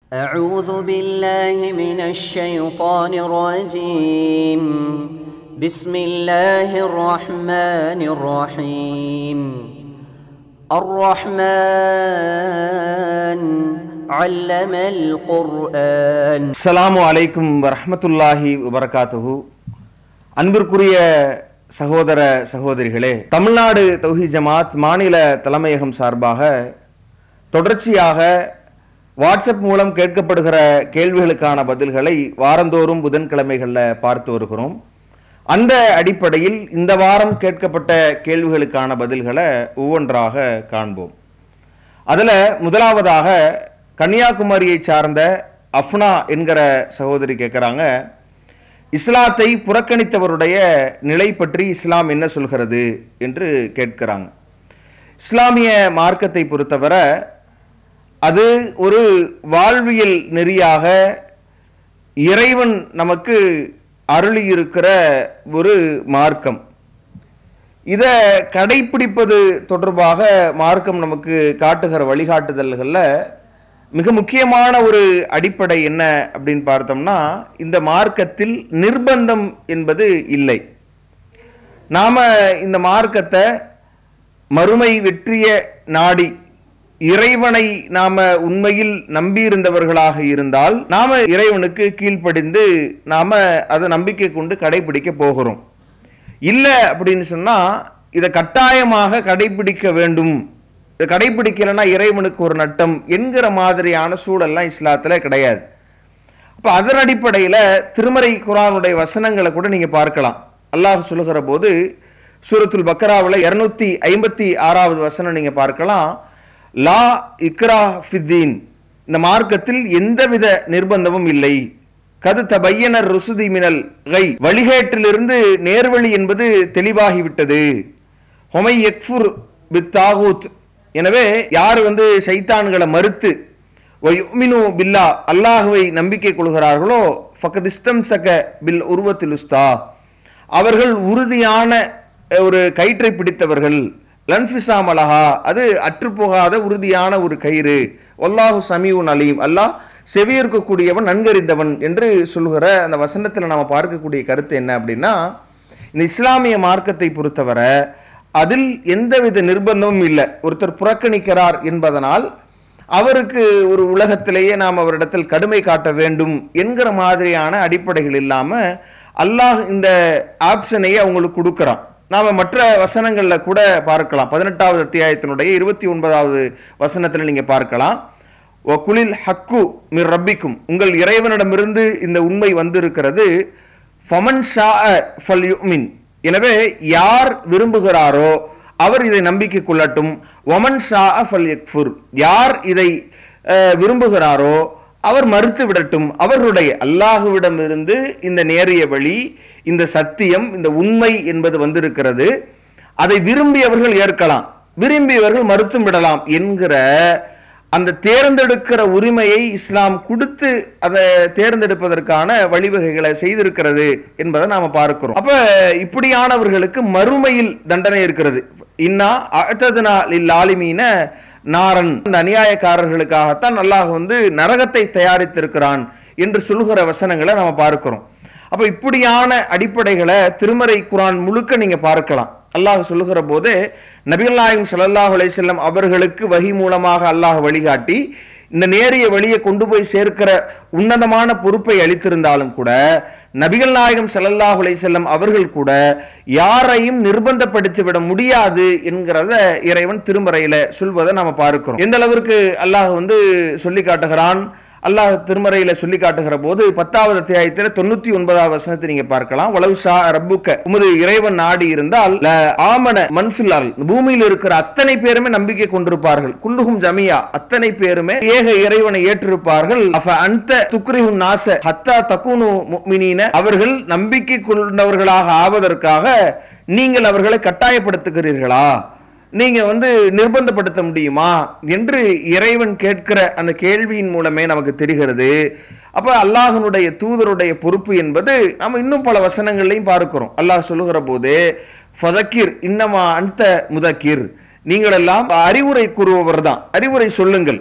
أعوذ بالله من الشيطان الرجيم بسم الله الرحمن الرحيم الرحمن علم القرآن அஸ்ஸலாமு அலைக்கும் வரஹ்மத்துல்லாஹி வபரகாத்துஹு அன்பிற்குரிய சகோதர சகோதரிகளே தமிழ்நாடு தௌஹி ஜமாத் மாநில தலைமையகம் சார்பாக தொடர்ச்சியாக வாட்ஸ்அப் மூலம் கேட்கப்படுகிற கேள்விகளுக்கான பதில்களை வாரந்தோறும் புதன்கிழமைகளில் பார்த்து வருகிறோம் அந்த அடிப்படையில் இந்த வாரம் கேட்கப்பட்ட கேள்விகளுக்கான பதில்களை ஒவ்வொன்றாக காண்போம் அதில் முதலாவதாக கன்னியாகுமரியை சார்ந்த அஃப்னா என்கிற சகோதரி கேட்குறாங்க இஸ்லாத்தை புறக்கணித்தவருடைய நிலை பற்றி இஸ்லாம் என்ன சொல்கிறது என்று கேட்கிறாங்க இஸ்லாமிய மார்க்கத்தை பொறுத்தவரை அது ஒரு வாழ்வியல் நெறியாக இறைவன் நமக்கு அருளியிருக்கிற ஒரு மார்க்கம் இதை கடைப்பிடிப்பது தொடர்பாக மார்க்கம் நமக்கு காட்டுகிற வழிகாட்டுதல்களில் மிக முக்கியமான ஒரு அடிப்படை என்ன அப்படின்னு பார்த்தோம்னா இந்த மார்க்கத்தில் நிர்பந்தம் என்பது இல்லை நாம் இந்த மார்க்கத்தை மறுமை வெற்றிய நாடி இறைவனை நாம உண்மையில் நம்பியிருந்தவர்களாக இருந்தால் நாம இறைவனுக்கு கீழ்ப்படிந்து நாம அதை நம்பிக்கை கொண்டு கடைபிடிக்க போகிறோம் இல்லை அப்படின்னு சொன்னா இதை கட்டாயமாக கடைபிடிக்க வேண்டும் இதை கடைபிடிக்கலைன்னா இறைவனுக்கு ஒரு நட்டம் என்கிற மாதிரியான சூழல்லாம் இஸ்லாத்தில் கிடையாது அப்போ அதன் அடிப்படையில் திருமறை குரானுடைய வசனங்களை கூட நீங்கள் பார்க்கலாம் அல்லாஹ் சொல்லுகிற போது சூரத்துல் பக்கராவில் இரநூத்தி ஐம்பத்தி ஆறாவது வசனம் நீங்கள் பார்க்கலாம் லா இக்ரா ஃபித்தீன் இந்த மார்க்கத்தில் எந்தவித நிர்பந்தமும் இல்லை கது தபையனர் ருசுதி மினல் கை வழிகேட்டிலிருந்து நேர்வழி என்பது தெளிவாகிவிட்டது ஹொமை எக்ஃபுர் பித் தாகூத் எனவே யார் வந்து சைத்தான்களை மறுத்து ஒயுமினு பில்லா அல்லாஹுவை நம்பிக்கை கொள்கிறார்களோ ஃபகதிஸ்தம் சக பில் உருவத்தில் உஸ்தா அவர்கள் உறுதியான ஒரு கயிற்றை பிடித்தவர்கள் லன்ஃபிசாம் அலஹா அது அற்றுப்போகாத உறுதியான ஒரு கயிறு ஒல்லாஹு சமீவுன் அலீம் அல்லாஹ் செவியேற்கக்கூடியவன் நன்கறிந்தவன் என்று சொல்கிற அந்த வசனத்தில் நாம் பார்க்கக்கூடிய கருத்து என்ன அப்படின்னா இந்த இஸ்லாமிய மார்க்கத்தை பொறுத்தவரை அதில் எந்தவித நிர்பந்தமும் இல்லை ஒருத்தர் புறக்கணிக்கிறார் என்பதனால் அவருக்கு ஒரு உலகத்திலேயே நாம் அவரிடத்தில் கடுமை காட்ட வேண்டும் என்கிற மாதிரியான அடிப்படைகள் இல்லாமல் அல்லாஹ் இந்த ஆப்ஷனையே அவங்களுக்கு கொடுக்குறான் நாம் மற்ற வசனங்களில் கூட பார்க்கலாம் பதினெட்டாவது அத்தியாயத்தினுடைய இருபத்தி ஒன்பதாவது வசனத்தில் நீங்கள் பார்க்கலாம் ஓ குளில் ஹக்கு மிர் ரப்பிக்கும் உங்கள் இறைவனிடமிருந்து இந்த உண்மை வந்திருக்கிறது ஃபமன் ஷா ஃபல் யுமின் எனவே யார் விரும்புகிறாரோ அவர் இதை நம்பிக்கை கொள்ளட்டும் ஒமன் ஷா ஃபல் யக்ஃபுர் யார் இதை அஹ், விரும்புகிறாரோ அவர் மறுத்து விடட்டும் அவர்களுடைய அல்லாஹுவிடமிருந்து இந்த நேரிய வழி இந்த சத்தியம் இந்த உண்மை என்பது வந்திருக்கிறது அதை விரும்பியவர்கள் ஏற்கலாம் விரும்பியவர்கள் மறுத்தும் விடலாம் என்கிற அந்த தேர்ந்தெடுக்கிற உரிமையை இஸ்லாம் கொடுத்து அதை தேர்ந்தெடுப்பதற்கான வழிவகைகளை செய்திருக்கிறது என்பதை நாம பார்க்கிறோம் அப்ப இப்படியானவர்களுக்கு மறுமையில் தண்டனை இருக்கிறது இன்னா அழுத்ததுனா ஆலிமீன நாரன் அந்த அநியாயக்காரர்களுக்காகத்தான் அல்லாஹ் வந்து நரகத்தை தயாரித்திருக்கிறான் என்று சொல்கிற வசனங்களை நம்ம பார்க்கிறோம் அப்ப இப்படியான அடிப்படைகளை திருமறை குரான் முழுக்க நீங்க பார்க்கலாம் அல்லாஹ் சொல்லுகிற போது நபிகள் நாயகம் ஸல்லல்லாஹு அலைஹி வஸல்லம் அவர்களுக்கு வஹி மூலமாக அல்லாஹ் வழிகாட்டி இந்த நேரிய வழியை கொண்டு போய் சேர்க்கிற உன்னதமான பொறுப்பை அளித்திருந்தாலும் கூட நபிகள் நாயகம் ஸல்லல்லாஹு அலைஹி வஸல்லம் அவர்கள் கூட யாரையும் நிர்பந்தப்படுத்தி விட முடியாது என்கிறத இறைவன் திருமறையில சொல்வதை நாம பார்க்கிறோம் எந்த அளவிற்கு அல்லாஹ் வந்து சொல்லி காட்டுகிறான் அல்லாஹ் திருமறையில சொல்லி காட்டுகிற போது பத்தாவது அத்தியாயத்தில் தொண்ணூத்தி ஒன்பதாவது வசனத்தை நீங்க பார்க்கலாம் உளவு ஷா ரப்புக்க உமது இறைவன் நாடி இருந்தால் ல ஆமன மன்ஃபில்லால் பூமியில் இருக்கிற அத்தனை பேருமே நம்பிக்கை கொண்டிருப்பார்கள் குல்லுகும் ஜமியா அத்தனை பேருமே ஏக இறைவனை ஏற்றிருப்பார்கள் அஃப அந்த துக்ரிஹுன் நாச ஹத்தா தகுனு முஃமினீன அவர்கள் நம்பிக்கை கொண்டவர்களாக ஆவதற்காக நீங்கள் அவர்களை கட்டாயப்படுத்துகிறீர்களா நீங்க வந்து நிர்பந்தப்படுத்த முடியுமா என்று இறைவன் கேட்கிற அந்த கேள்வியின் மூலமே நமக்கு தெரிகிறது அப்ப அல்லாஹனுடைய தூதருடைய பொறுப்பு என்பது நம்ம இன்னும் பல வசனங்களையும் பார்க்கிறோம் அல்லாஹ் சொல்லுகிற போது ஃபதக்கிர் இன்னமா அந்த முதக்கிர் நீங்கள் எல்லாம் அறிவுரை கூறுபவர் தான் அறிவுரை சொல்லுங்கள்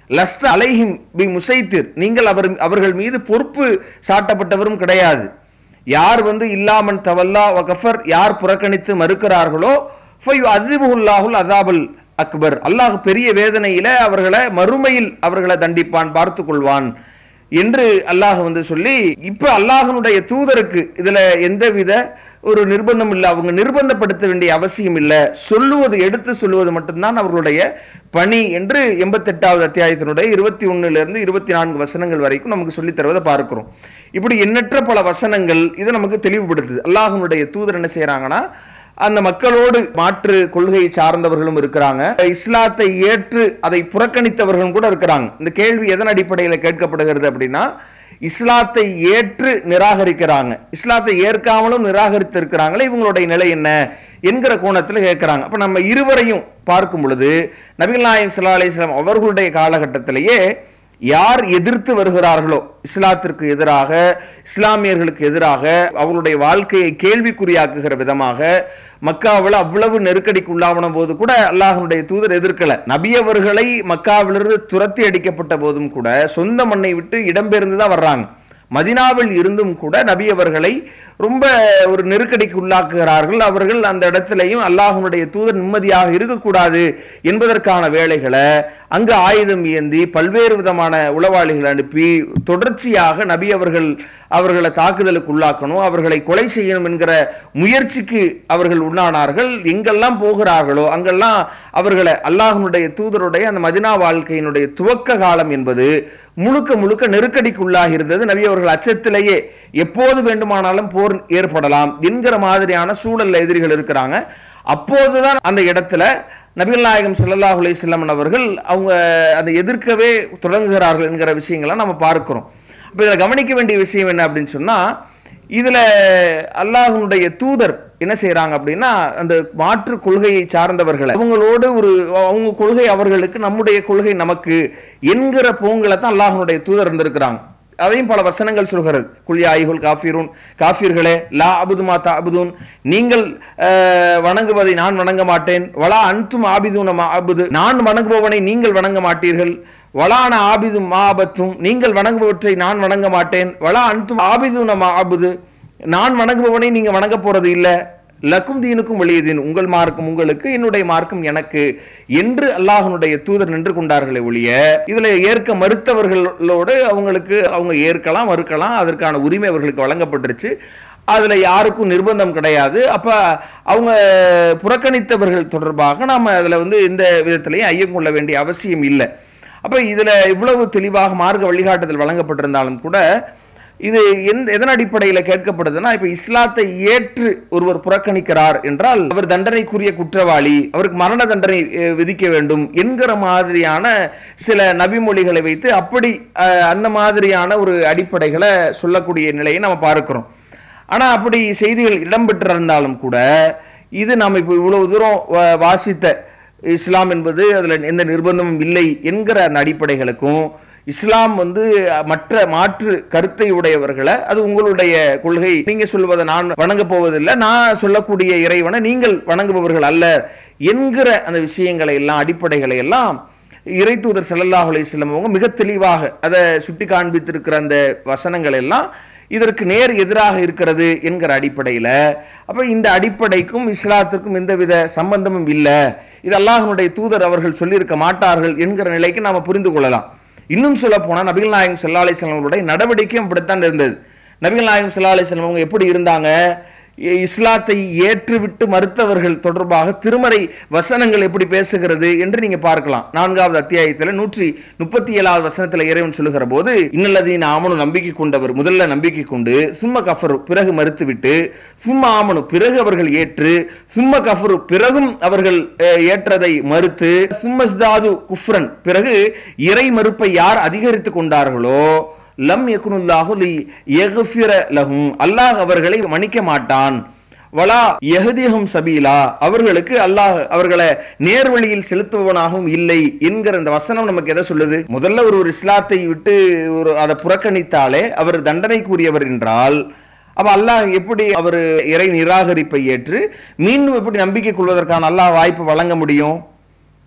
லஸ்த அலைஹிம் பி முசைத்திர் நீங்கள் அவர் அவர்கள் மீது பொறுப்பு சாட்டப்பட்டவரும் கிடையாது யார் வந்து இல்லாமன் தவல்லா வகஃபர் யார் புறக்கணித்து மறுக்கிறார்களோ ஃபையு அதிபுல்லாஹுல் அதாபுல் அக்பர் அல்லாஹ் பெரிய வேதனையில அவர்களை மறுமையில் அவர்களை தண்டிப்பான் பார்த்து கொள்வான் என்று அல்லாஹ் வந்து சொல்லி இப்ப அல்லாஹனுடைய தூதருக்கு இதுல எந்தவித ஒரு நிர்பந்தம் இல்லை அவங்க நிர்பந்தப்படுத்த வேண்டிய அவசியம் இல்லை சொல்லுவது எடுத்து சொல்லுவது மட்டும்தான் அவர்களுடைய பணி என்று எண்பத்தெட்டாவது அத்தியாயத்தினுடைய இருபத்தி ஒண்ணுல இருந்து இருபத்தி நான்கு வசனங்கள் வரைக்கும் நமக்கு சொல்லித் தருவதை பார்க்கிறோம் இப்படி எண்ணற்ற பல வசனங்கள் இது நமக்கு தெளிவுபடுத்துது அல்லாஹனுடைய தூதர் என்ன செய்யறாங்கன்னா அந்த மக்களோடு மாற்று கொள்கையை சார்ந்தவர்களும் இருக்கிறாங்க இஸ்லாத்தை ஏற்று அதை புறக்கணித்தவர்களும் கூட இருக்கிறாங்க இந்த கேள்வி எதன் அடிப்படையில் கேட்கப்படுகிறது அப்படின்னா இஸ்லாத்தை ஏற்று நிராகரிக்கிறாங்க இஸ்லாத்தை ஏற்காமலும் நிராகரித்து இருக்கிறாங்களே இவங்களுடைய நிலை என்ன என்கிற கோணத்தில் கேட்கிறாங்க அப்ப நம்ம இருவரையும் பார்க்கும் பொழுது நபிகள் நாயம் சல்லா அலிஸ்லாம் அவர்களுடைய காலகட்டத்திலேயே யார் எதிர்த்து வருகிறார்களோ இஸ்லாத்திற்கு எதிராக இஸ்லாமியர்களுக்கு எதிராக அவர்களுடைய வாழ்க்கையை கேள்விக்குறியாக்குகிற விதமாக மக்காவில் அவ்வளவு நெருக்கடிக்கு உள்ளாவன போது கூட அல்லாஹனுடைய தூதர் எதிர்க்கல நபி அவர்களை மக்காவிலிருந்து துரத்தி அடிக்கப்பட்ட போதும் கூட சொந்த மண்ணை விட்டு இடம்பெயர்ந்து தான் வர்றாங்க மதினாவில் இருந்தும் கூட நபி அவர்களை ரொம்ப ஒரு நெருக்கடிக்கு உள்ளாக்குகிறார்கள் அவர்கள் அந்த இடத்திலையும் அல்லாஹனுடைய தூதர் நிம்மதியாக இருக்கக்கூடாது என்பதற்கான வேலைகளை அங்கு ஆயுதம் ஏந்தி பல்வேறு விதமான உளவாளிகளை அனுப்பி தொடர்ச்சியாக நபி அவர்கள் அவர்களை தாக்குதலுக்கு உள்ளாக்கணும் அவர்களை கொலை செய்யணும் என்கிற முயற்சிக்கு அவர்கள் உண்ணானார்கள் எங்கெல்லாம் போகிறார்களோ அங்கெல்லாம் அவர்களை அல்லாஹனுடைய தூதருடைய அந்த மதினா வாழ்க்கையினுடைய துவக்க காலம் என்பது முழுக்க முழுக்க நெருக்கடிக்கு உள்ளாகி இருந்தது நபி அவர்கள் அச்சத்திலேயே எப்போது வேண்டுமானாலும் போர் ஏற்படலாம் என்கிற மாதிரியான சூழல்ல எதிரிகள் இருக்கிறாங்க அப்போதுதான் அந்த இடத்துல நபிகள் நாயகம் ஸல்லல்லாஹு அலைஹி வஸல்லம் அவர்கள் அவங்க அதை எதிர்க்கவே தொடங்குகிறார்கள் என்கிற விஷயங்களை நம்ம பார்க்கிறோம் இப்போ இதில் கவனிக்க வேண்டிய விஷயம் என்ன அப்படின்னு சொன்னா இதுல அல்லாஹ்வுடைய தூதர் என்ன செய்றாங்க அப்படின்னா அந்த மாற்று கொள்கையை சார்ந்தவர்களை அவங்களோடு ஒரு அவங்க கொள்கை அவர்களுக்கு நம்முடைய கொள்கை நமக்கு என்கிற போங்களை தான் அல்லாஹ்வுடைய தூதர் இருந்திருக்கிறாங்க அதையும் பல வசனங்கள் சொல்கிறது குல்யா ஐகுல் காஃபிரூன் காஃபிர்களே லா அபுதுமா தாபுதூன் நீங்கள் அஹ், வணங்குவதை நான் வணங்க மாட்டேன் வலா அன்தும் ஆபிதூன ஆபுது நான் வணங்குபவனை நீங்கள் வணங்க மாட்டீர்கள் வலான ஆபிதும் மாபத்தும் நீங்கள் வணங்குபவற்றை நான் வணங்க மாட்டேன் வலா அன்தும் ஆபிதூன ஆபுது நான் வணங்குபவனை நீங்க வணங்க போறது இல்ல லக்கும் தீனுக்கும் வெளியதீன் உங்கள் மார்க்கம் உங்களுக்கு என்னுடைய மார்க்கம் எனக்கு என்று அல்லாஹனுடைய தூதர் நின்று கொண்டார்களே ஒழிய இதுல ஏற்க மறுத்தவர்களோடு அவங்களுக்கு அவங்க ஏற்கலாம் மறுக்கலாம் அதற்கான உரிமை அவர்களுக்கு வழங்கப்பட்டுருச்சு அதுல யாருக்கும் நிர்பந்தம் கிடையாது அப்ப அவங்க புறக்கணித்தவர்கள் தொடர்பாக நாம அதுல வந்து எந்த விதத்திலையும் ஐயம் கொள்ள வேண்டிய அவசியம் இல்லை அப்ப இதுல இவ்வளவு தெளிவாக மார்க்க வழிகாட்டுதல் வழங்கப்பட்டிருந்தாலும் கூட இது எந்த எதன் அடிப்படையில் கேட்கப்படுதுன்னா இப்ப இஸ்லாத்தை ஏற்று ஒருவர் புறக்கணிக்கிறார் என்றால் அவர் தண்டனைக்குரிய குற்றவாளி அவருக்கு மரண தண்டனை அஹ், விதிக்க வேண்டும் என்கிற மாதிரியான சில நபிமொழிகளை வைத்து அப்படி அஹ், அந்த மாதிரியான ஒரு அடிப்படைகளை சொல்லக்கூடிய நிலையை நம்ம பார்க்கிறோம் ஆனா அப்படி செய்திகள் இடம்பெற்றிருந்தாலும் கூட இது நாம் இப்போ இவ்வளவு தூரம் வா- வாசித்த இஸ்லாம் என்பது அதில் எந்த நிர்பந்தமும் இல்லை என்கிற அந்த அடிப்படைகளுக்கும் இஸ்லாம் வந்து மற்ற மாற்று கருத்தை உடையவர்களை அது உங்களுடைய கொள்கை நீங்க சொல்வதை நான் வணங்கப் போவதில்லை நான் சொல்லக்கூடிய இறைவனை நீங்கள் வணங்குபவர்கள் அல்ல என்கிற அந்த விஷயங்களை எல்லாம் அடிப்படைகளை எல்லாம் இறை தூதர் ஸல்லல்லாஹு அலைஹி வஸல்லம் அவங்க மிக தெளிவாக அதை சுட்டி காண்பித்திருக்கிற அந்த வசனங்கள் எல்லாம் இதற்கு நேர் எதிராக இருக்கிறது என்கிற அடிப்படையில் அப்ப இந்த அடிப்படைக்கும் இஸ்லாத்திற்கும் எந்தவித சம்பந்தமும் இல்லை இது அல்லாஹ்வுடைய தூதர் அவர்கள் சொல்லியிருக்க மாட்டார்கள் என்கிற நிலைக்கு நாம புரிந்து கொள்ளலாம் இன்னும் சொல்ல போனா நபிகள் நாயகம் ஸல்லல்லாஹு அலைஹி வஸல்லம் அவர்களுடைய நடவடிக்கையும் அப்படித்தான் இருந்தது நபிகள் நாயகம் ஸல்லல்லாஹு அலைஹி வஸல்லம் அவங்க எப்படி இருந்தாங்க இ- இஸ்லாத்தை ஏற்றுவிட்டு மறுத்தவர்கள் தொடர்பாக திருமறை வசனங்கள் எப்படி பேசுகிறது என்று நீங்க பார்க்கலாம் நான்காவது அத்தியாயத்தில் நூற்றி முப்பத்தி ஏழாவது வசனத்தில் இறைவன் சொல்லுகிற போது இன்னல்லதீன் ஆமனு நம்பிக்கை கொண்டவர் முதல்ல நம்பிக்கை கொண்டு சும்ம கஃபரு பிறகு மறுத்துவிட்டு சும்மா ஆமனு பிறகு அவர்கள் ஏற்று சும்ம கஃபரு பிறகும் அவர்கள் அஹ், ஏற்றதை மறுத்து சும்மஸ்தாது குஃப்ரன் பிறகு இறை மறுப்பை யார் அதிகரித்து கொண்டார்களோ லம் யகுனுல்லாஹு லி யக்ஃபிர லஹும் அல்லாஹ் அவர்களை மன்னிக்க மாட்டான் வலா யஹதிஹும் சபீலா அவர்களுக்கு அல்லாஹ் அவர்களை நேர்வழியில் செலுத்துபவனாகவும் இல்லை என்கிற இந்த வசனம் நமக்கு எதை சொல்லுது முதல்ல ஒரு ஒரு இஸ்லாத்தை விட்டு ஒரு அதை புறக்கணித்தாலே அவர் தண்டனைக்குரியவர் என்றால் அப்ப அல்லாஹ் எப்படி அவர் இறை நிராகரிப்பை ஏற்று மீண்டும் எப்படி நம்பிக்கை கொள்வதற்கான அல்லாஹ் வாய்ப்பு வழங்க முடியும்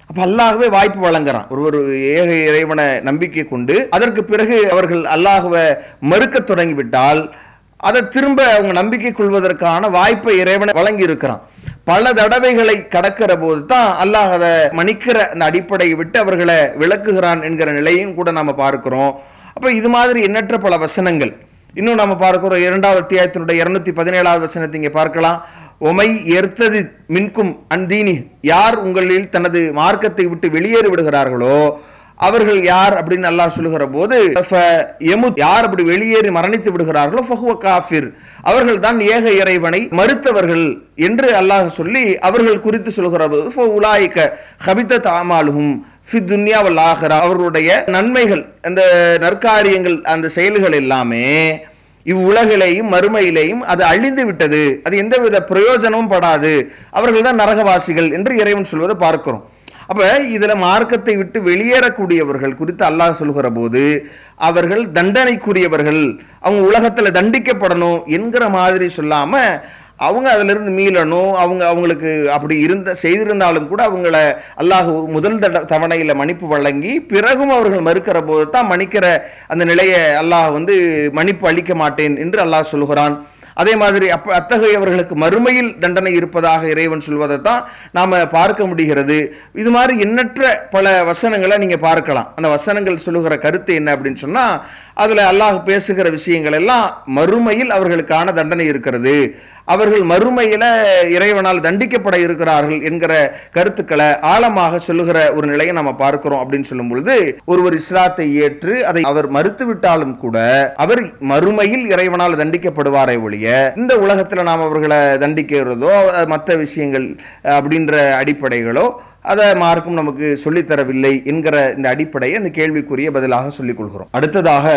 அப்ப அல்லாஹ்வே வாய்ப்பு வழங்குறான் ஒரு ஒரு ஏக இறைவனை நம்பிக்கை கொண்டு அதற்கு பிறகு அவர்கள் அல்லாஹ்வை மறுக்க தொடங்கிவிட்டால் அதை திரும்ப அவங்க நம்பிக்கை கொள்வதற்கான வாய்ப்பை இறைவனை வழங்கி இருக்கிறான் பல தடவைகளை கடக்கிற போது தான் அல்லாஹ் அதை மன்னிக்கிற அந்த அடிப்படையை விட்டு அவர்களை விளக்குகிறான் என்கிற நிலையும் கூட நாம பார்க்கிறோம் அப்ப இது மாதிரி எண்ணற்ற பல வசனங்கள் இன்னும் நம்ம பார்க்கிறோம் இரண்டாவது அத்தியாயத்தினுடைய இருநூத்தி பதினேழாவது வசனத்தை இங்கே பார்க்கலாம் ஒமை எர்த்தது மின்கும் அந்தீனி யார் உங்களில் தனது மார்க்கத்தை விட்டு வெளியேறி விடுகிறார்களோ அவர்கள் யார் அப்படின்னு அல்லாஹ் சொல்லுகிற போது "ஃப யமுத்", யார் அப்படி வெளியேறி மரணித்து விடுகிறார்களோ ஃபஹுவ காஃபிர் அவர்கள் தான் ஏக இறைவனை மறுத்தவர்கள் என்று அல்லாஹ் சொல்லி அவர்கள் குறித்து சொல்லுகிற போது "ஃப உலாயிக ஹபித்த தாமாலுகும் ஃபி துன்யா வல் ஆஹிரா அவர்களுடைய நன்மைகள் அந்த நற்காரியங்கள் அந்த செயல்கள் எல்லாமே இவ்வுலகிலேயும் மறுமையிலேயும் அது அழிந்து விட்டது அது எந்தவித பிரயோஜனமும் படாது அவர்கள் தான் நரகவாசிகள் என்று இறைவன் சொல்வதை பார்க்கிறோம் அப்ப இதுல மார்க்கத்தை விட்டு வெளியேறக்கூடியவர்கள் குறித்து அல்லாஹ் சொல்கிற போது அவர்கள் தண்டனைக்குரியவர்கள் அவங்க உலகத்துல தண்டிக்கப்படணும் என்கிற மாதிரி சொல்லாம அவங்க அதுல இருந்து மீளணும் அவங்க அவங்களுக்கு அப்படி இருந்த செய்திருந்தாலும் கூட அவங்கள அல்லாஹ் முதல் தட தவணையில மன்னிப்பு வழங்கி பிறகும் அவர்கள் மறுக்கிற போது தான் மன்னிக்கிற அந்த நிலையை அல்லாஹ் வந்து மன்னிப்பு அளிக்க மாட்டேன் என்று அல்லாஹ் சொல்கிறான் அதே மாதிரி அப்ப அத்தகையவர்களுக்கு மறுமையில் தண்டனை இருப்பதாக இறைவன் சொல்வதை தான் நாம பார்க்க முடிகிறது இது மாதிரி எண்ணற்ற பல வசனங்களை நீங்க பார்க்கலாம் அந்த வசனங்கள் சொல்லுகிற கருத்து என்ன அப்படின்னு சொன்னா அதுல அல்லாஹ் பேசுகிற விஷயங்கள் எல்லாம் மறுமையில் அவர்களுக்கான தண்டனை இருக்கிறது அவர்கள் மறுமையில இறைவனால் தண்டிக்கப்பட இருக்கிறார்கள் என்கிற கருத்துக்களை ஆழமாக சொல்லுகிற ஒரு நிலையை நம்ம பார்க்கிறோம் அப்படின்னு சொல்லும் பொழுது ஒருவர் இஸ்லாத்தை ஏற்று அதை அவர் மறுத்து விட்டாலும் கூட அவர் மறுமையில் இறைவனால் தண்டிக்கப்படுவாரே ஒழிய இந்த உலகத்துல நாம் அவர்களை தண்டிக்கிறதோ மற்ற விஷயங்கள் அப்படின்ற அடிப்படைகளோ அதை மார்க்கும் நமக்கு சொல்லித்தரவில்லை என்கிற இந்த அடிப்படையை இந்த கேள்விக்குரிய பதிலாக சொல்லிக் கொள்கிறோம் அடுத்ததாக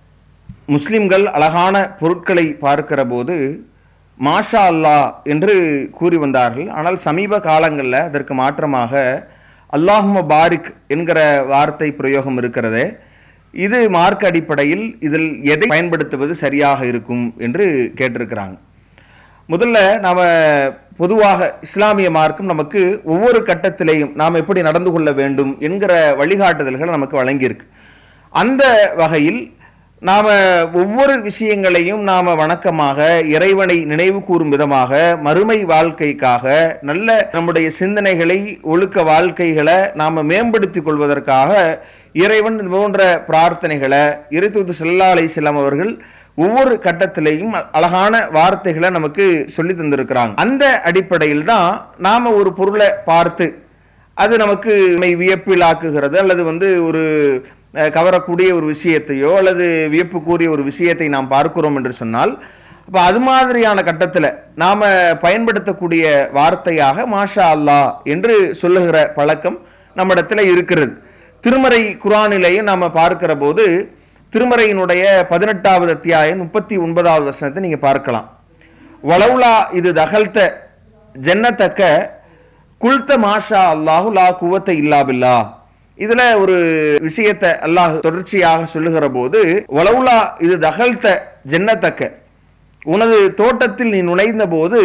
முஸ்லிம்கள் அழகான பொருட்களை பார்க்கிற போது மாஷா அல்லாஹ் என்று கூறி வந்தார்கள் ஆனால் சமீப காலங்களில் அதற்கு மாற்றமாக அல்லாஹும பாரிக் என்கிற வார்த்தை பிரயோகம் இருக்கிறதே இது மார்க் அடிப்படையில் இதில் எதை பயன்படுத்துவது சரியாக இருக்கும் என்று கேட்டிருக்கிறாங்க முதல்ல நாம பொதுவாக இஸ்லாமிய மார்க்கம் நமக்கு ஒவ்வொரு கட்டத்திலேயும் நாம் எப்படி நடந்து கொள்ள வேண்டும் என்கிற வழிகாட்டுதல்கள் நமக்கு வழங்கியிருக்கு அந்த வகையில் நாம ஒவ்வொரு விஷயங்களையும் நாம வணக்கமாக இறைவனை நினைவு கூறும் விதமாக மறுமை வாழ்க்கைக்காக நல்ல நம்முடைய சிந்தனைகளை ஒழுக்க வாழ்க்கைகளை நாம மேம்படுத்திக் கொள்வதற்காக இறைவன் இது போன்ற பிரார்த்தனைகளை இறைத்தூது செல்லா அலைஹிஸ்ஸலாம் அவர்கள் ஒவ்வொரு கட்டத்திலையும் அழகான வார்த்தைகளை நமக்கு சொல்லி தந்திருக்கிறாங்க அந்த அடிப்படையில் தான் நாம ஒரு பொருளை பார்த்து அது நமக்கு நம்மை வியப்பில் ஆக்குகிறது அல்லது வந்து ஒரு அஹ், கவரக்கூடிய ஒரு விஷயத்தையோ அல்லது வியப்புக்குரிய ஒரு விஷயத்தை நாம் பார்க்கிறோம் என்று சொன்னால் அப்போ அது மாதிரியான கட்டத்தில் நாம் பயன்படுத்தக்கூடிய வார்த்தையாக மாஷா அல்லாஹ் என்று சொல்லுகிற பழக்கம் நம்மிடத்தில் இருக்கிறது திருமறை குரானிலேயும் நாம் பார்க்கிற போது திருமறையினுடைய பதினெட்டாவது அத்தியாயம் முப்பத்தி ஒன்பதாவது வசனத்தை நீங்கள் பார்க்கலாம் வளவுலா இது தகல்த்த ஜன்னத்தக்க குல்த மாஷா அல்லாஹு லா குவத்த இல்லா பில்லா இதுல ஒரு விஷயத்தை அல்லாஹ் தொடர்ச்சியாக சொல்லுகிற போது வளவுலா இது தகல்த்த ஜன்னத்தக்க உனது தோட்டத்தில் நீ நுழைந்த போது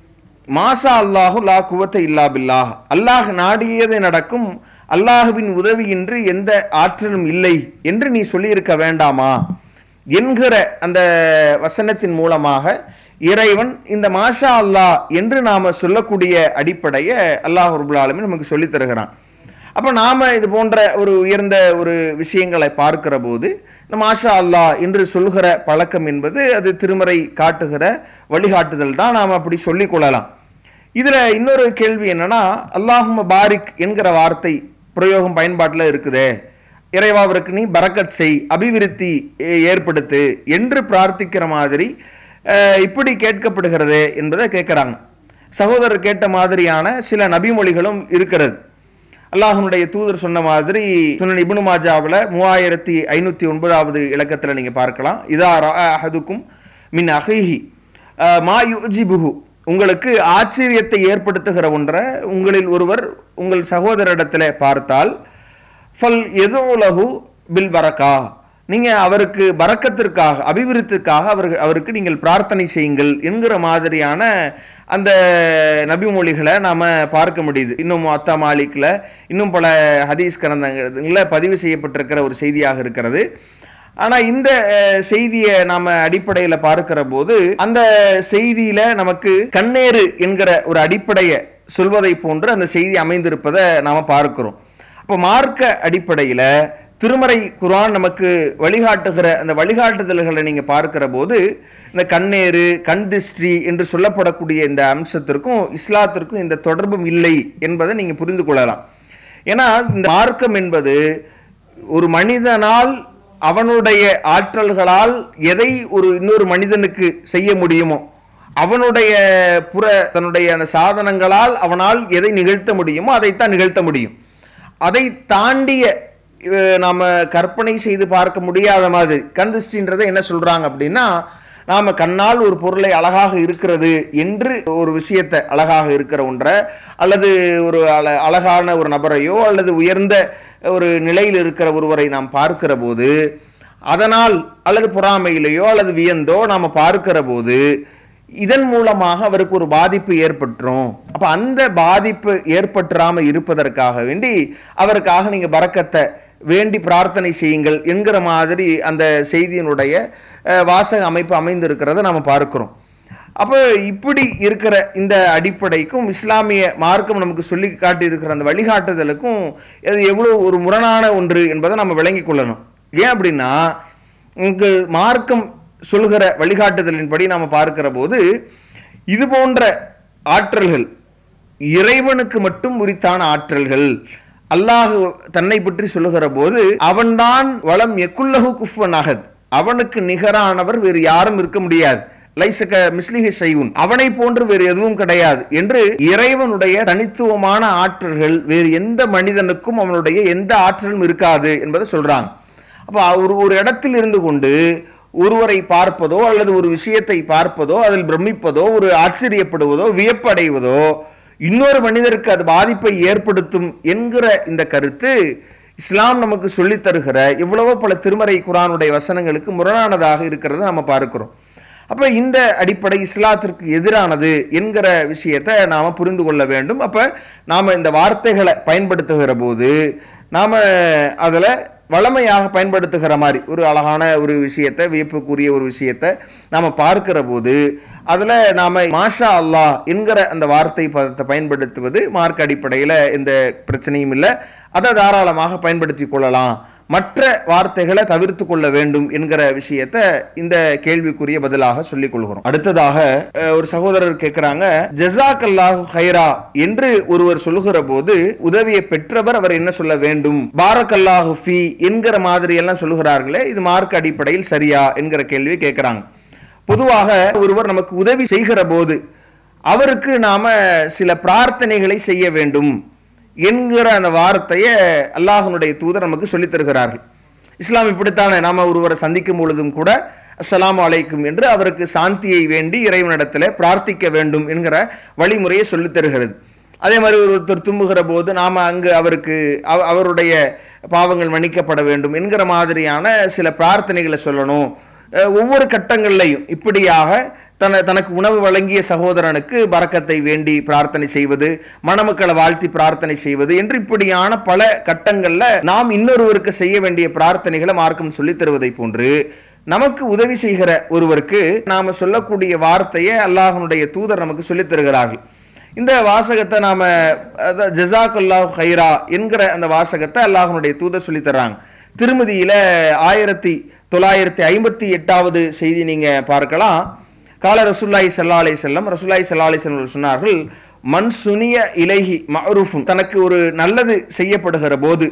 மாஷா அல்லாஹு லா குவத்த இல்லா பில்லா அல்லாஹ் நாடியது நடக்கும் அல்லாஹுவின் உதவியின்றி எந்த ஆற்றலும் இல்லை என்று நீ சொல்லியிருக்க வேண்டாமா என்கிற அந்த வசனத்தின் மூலமாக இறைவன் இந்த மாஷா அல்லாஹ் என்று நாம சொல்லக்கூடிய அடிப்படையை அல்லாஹ் ரபுல் ஆலமீன் நமக்கு சொல்லித் தருகிறான் அப்போ நாம இது போன்ற ஒரு உயர்ந்த ஒரு விஷயங்களை பார்க்கிற போது இந்த மாஷா அல்லாஹ் என்று சொல்கிற பழக்கம் என்பது அது திருமறை காட்டுகிற வழிகாட்டுதல் தான் நாம் அப்படி சொல்லிக் கொள்ளலாம் இதுல இன்னொரு கேள்வி என்னன்னா அல்லாஹும பாரிக் என்கிற வார்த்தை பிரயோகம் பயன்பாட்டில் இருக்குதே இறைவாவிற்கு நீ பரக்கத் செய் அபிவிருத்தி ஏ- ஏற்படுத்து என்று பிரார்த்திக்கிற மாதிரி அஹ், இப்படி கேட்கப்படுகிறதே என்பதை கேட்குறாங்க சகோதரர் கேட்ட மாதிரியான சில நபிமொழிகளும் இருக்கிறது அல்லாஹ்வுடைய தூதர் சொன்ன மாதிரி சுனன் இப்னு மாஜாவில் மூவாயிரத்தி ஐநூற்றி ஒன்பதாவது இலக்கத்தில் நீங்கள் பார்க்கலாம் இதா அஹதுக்கும் மின் அஹிஹி மா யுஜிபுஹு உங்களுக்கு ஆச்சரியத்தை ஏற்படுத்துகிற ஒன்றை உங்களில் ஒருவர் உங்கள் சகோதரிடத்தில் பார்த்தால் ஃபல் எதுலகு பில் பரக்கா நீங்கள் அவருக்கு பறக்கத்திற்காக அபிவிருத்திற்காக அவர்கள் அவருக்கு நீங்கள் பிரார்த்தனை செய்யுங்கள் என்கிற மாதிரியான அந்த நபிமொழிகளை நாம் பார்க்க முடியுது இன்னும் அத்தா மாலிக்கில் இன்னும் பல ஹதீஸ் கிரந்தங்களில் பதிவு செய்யப்பட்டிருக்கிற ஒரு செய்தியாக இருக்கிறது ஆனால் இந்த அஹ், செய்தியை நாம் அடிப்படையில் பார்க்கிற போது அந்த செய்தியில் நமக்கு கண்ணேறு என்கிற ஒரு அடிப்படையை சொல்வதை போன்று அந்த செய்தி அமைந்திருப்பதை நாம் பார்க்கிறோம் அப்போ மார்க்க அடிப்படையில் திருமறை குர்ஆன் நமக்கு வழிகாட்டுகிற அந்த வழிகாட்டுதல்களை நீங்கள் பார்க்கிற போது இந்த கண்ணேறு கண் திஷ்டி என்று சொல்லப்படக்கூடிய இந்த அம்சத்திற்கும் இஸ்லாத்திற்கும் இந்த தொடர்பும் இல்லை என்பதை நீங்கள் புரிந்து கொள்ளலாம் ஏன்னா இந்த மார்க்கம் என்பது ஒரு மனிதனால் அவனுடைய ஆற்றல்களால் எதை ஒரு இன்னொரு மனிதனுக்கு செய்ய முடியுமோ அவனுடைய புற தன்னுடைய அந்த சாதனங்களால் அவனால் எதை நிகழ்த்த முடியுமோ அதைத்தான் நிகழ்த்த முடியும் அதை தாண்டிய அஹ், நாம கற்பனை செய்து பார்க்க முடியாத மாதிரி கந்திஷ்டின்றதை என்ன சொல்றாங்க அப்படின்னா நாம கண்ணால் ஒரு பொருளை அழகாக இருக்கிறது என்று ஒரு விஷயத்தை அழகாக இருக்கிற ஒன்றை அல்லது ஒரு அழ அழகான ஒரு நபரையோ அல்லது உயர்ந்த ஒரு நிலையில் இருக்கிற ஒருவரை நாம் பார்க்கிற போது அதனால் அல்லது பொறாமையிலேயோ அல்லது வியந்தோ நாம் பார்க்கிற போது இதன் மூலமாக அவருக்கு ஒரு பாதிப்பு ஏற்பட்டுரும் அப்ப அந்த பாதிப்பு ஏற்பட்டுறாம இருப்பதற்காக வேண்டி அவருக்காக நீங்க பறக்கத்தை வேண்டி பிரார்த்தனை செய்யுங்கள் என்கிற மாதிரி அந்த செய்தியினுடைய அஹ், வாசக அமைப்பு அமைந்திருக்கிறத நாம் பார்க்கிறோம் அப்போ இப்படி இருக்கிற இந்த அடிப்படைக்கும் இஸ்லாமிய மார்க்கம் நமக்கு சொல்லி காட்டி இருக்கிற அந்த வழிகாட்டுதலுக்கும் அது எவ்வளோ ஒரு முரணான ஒன்று என்பதை நம்ம விளங்கிக் கொள்ளணும் ஏன் அப்படின்னா உங்கள் மார்க்கம் சொல்கிற வழிகாட்டுதலின்படி நாம் பார்க்கிற போது இது போன்ற ஆற்றல்கள் இறைவனுக்கு மட்டும் உரித்தான ஆற்றல்கள் அல்லாஹ் தன்னை பற்றி சொல்லுகிற போது அவன்தான் வளம் எக்குல்லஹு குஃபன் அகத் அவனுக்கு நிகரானவர் வேறு யாரும் இருக்க முடியாது லைசக மிஸ்லிஹி செய்வுன் அவனை போன்று வேறு எதுவும் கிடையாது என்று இறைவனுடைய தனித்துவமான ஆற்றல்கள் வேறு எந்த மனிதனுக்கும் அவனுடைய எந்த ஆற்றலும் இருக்காது என்பதை சொல்றாங்க அப்ப ஒரு ஒரு இடத்தில் இருந்து கொண்டு ஒருவரை பார்ப்பதோ அல்லது ஒரு விஷயத்தை பார்ப்பதோ அதில் பிரமிப்பதோ ஒரு ஆச்சரியப்படுவதோ வியப்படைவதோ இன்னொரு மனிதருக்கு அது பாதிப்பை ஏற்படுத்தும் என்கிற இந்த கருத்து இஸ்லாம் நமக்கு சொல்லித் தருகிற எவ்வளவோ பல திருமறை குரானுடைய வசனங்களுக்கு முரணானதாக இருக்கிறத நம்ம பார்க்கிறோம் அப்ப இந்த அடிப்படை இஸ்லாத்திற்கு எதிரானது என்கிற விஷயத்தை நாம புரிந்து கொள்ள வேண்டும் அப்ப நாம இந்த வார்த்தைகளை பயன்படுத்துகிற போது நாம அதுல வளமையாக பயன்படுத்துகிற மாதிரி ஒரு அழகான ஒரு விஷயத்தை வியப்புக்குரிய ஒரு விஷயத்தை நாம பார்க்கிற போது அதுல நாம மாஷா அல்லாஹ் என்கிற அந்த வார்த்தை பதத்தை பயன்படுத்துவது மார்க் அடிப்படையில் எந்த பிரச்சனையும் இல்லை அதை தாராளமாக பயன்படுத்தி கொள்ளலாம் மற்ற வார்த்தைகளை தவிர்த்து கொள்ள வேண்டும் என்கிற விஷயத்தை இந்த கேள்விக்குரிய பதிலாக சொல்லிக் கொள்கிறோம் அடுத்ததாக அஹ், ஒரு சகோதரர் கேட்கிறாங்க ஜசாக் அல்லாஹு ஹைரா என்று ஒருவர் சொல்லுகிற போது உதவியை பெற்றவர் அவர் என்ன சொல்ல வேண்டும் பாரக் அல்லாஹு ஃபி என்கிற மாதிரி எல்லாம் சொல்லுகிறார்களே இது மார்க் அடிப்படையில் சரியா என்கிற கேள்வி கேட்கிறாங்க பொதுவாக ஒருவர் நமக்கு உதவி செய்கிற போது அவருக்கு நாம சில பிரார்த்தனைகளை செய்ய வேண்டும் என்கிற அந்த வார்த்தையை அல்லாஹ்வுடைய தூதர் நமக்கு சொல்லித் தருகிறார்கள் இஸ்லாம் இப்படித்தானே நாம ஒருவரை சந்திக்கும் பொழுதும் கூட அஸ்ஸலாமு அலைக்கும் என்று அவருக்கு சாந்தியை வேண்டி இறைவனிடத்தில் பிரார்த்திக்க வேண்டும் என்கிற வழிமுறையை சொல்லித் தருகிறது அதே மாதிரி ஒருத்தர் தும்புகிற போது நாம் அங்கு அவருக்கு அவ- அவருடைய பாவங்கள் மன்னிக்கப்பட வேண்டும் என்கிற மாதிரியான சில பிரார்த்தனைகளை சொல்லணும் அஹ் ஒவ்வொரு கட்டங்கள்லையும் இப்படியாக தன தனக்கு உணவு வழங்கிய சகோதரனுக்கு பரக்கத்தை வேண்டி பிரார்த்தனை செய்வது மணமக்களை வாழ்த்தி பிரார்த்தனை செய்வது என்று இப்படியான பல கட்டங்கள்ல நாம் இன்னொருவருக்கு செய்ய வேண்டிய பிரார்த்தனைகளை மார்க்கம் சொல்லித் தருவதை போன்று நமக்கு உதவி செய்கிற ஒருவருக்கு நாம சொல்லக்கூடிய வார்த்தையை அல்லாஹ்வுடைய தூதர் நமக்கு சொல்லித் தருகிறார்கள் இந்த வாசகத்தை நாம ஜசாக் அல்லாஹ் ஹைரா என்கிற அந்த வாசகத்தை அல்லாஹ்வுடைய தூதர் சொல்லித் தர்றாங்க திருமதியில ஆயிரத்தி தொள்ளாயிரத்தி ஐம்பத்தி எட்டாவது செய்தி நீங்க பார்க்கலாம் கால ரசூல்லாய் சல்லா அலை செல்லம் ரசூல்லாய் சல்லா அலை செல்லம் சொன்னார்கள் மண் சுனிய இலகி மஅரூஃபும் தனக்கு ஒரு நல்லது செய்யப்படுகிற போது